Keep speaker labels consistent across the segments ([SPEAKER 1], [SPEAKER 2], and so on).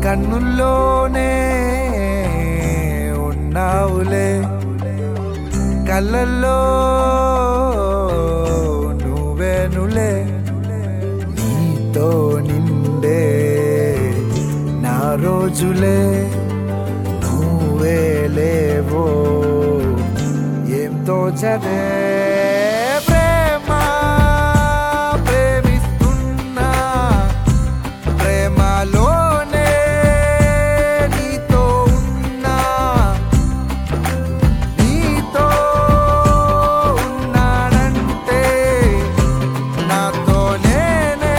[SPEAKER 1] కన్నుల్లోనే ఉన్నావులే కళ్ళల్లో నువ్వేనులే నీతో నిండే నా రోజులే నువ్వే లేవో ఏం తోచదే ప్రేమ ప్రేమిస్తున్నా ప్రేమలోనే నీతో ఉన్నా నీతో ఉన్నానంటే నాతో నేనే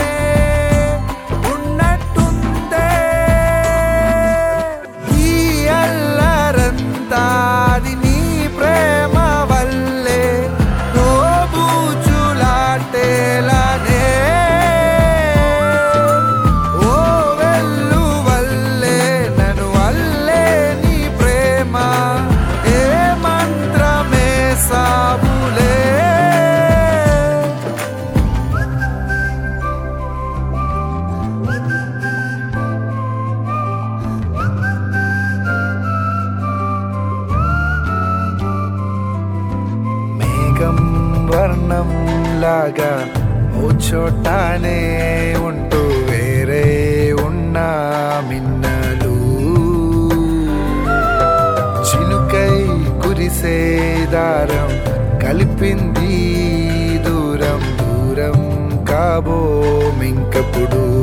[SPEAKER 1] ఉన్నట్టుందే ఈ అల్లరంతా అది నీ ప్రేమ వల్లే దోబూచులాటేలానే ఓ వెల్లు వల్లే నన్ను వల్లే నీ ప్రేమ ఏ మంత్రమే సాబులే మేఘం వర్ణం లాగా ఓ చోటానే ఉంటూ వేరే ఉన్నా మిన్నలు చిలుకై కురిసే దారం కలిపింది దూరం దూరం కాబో మింకప్పుడు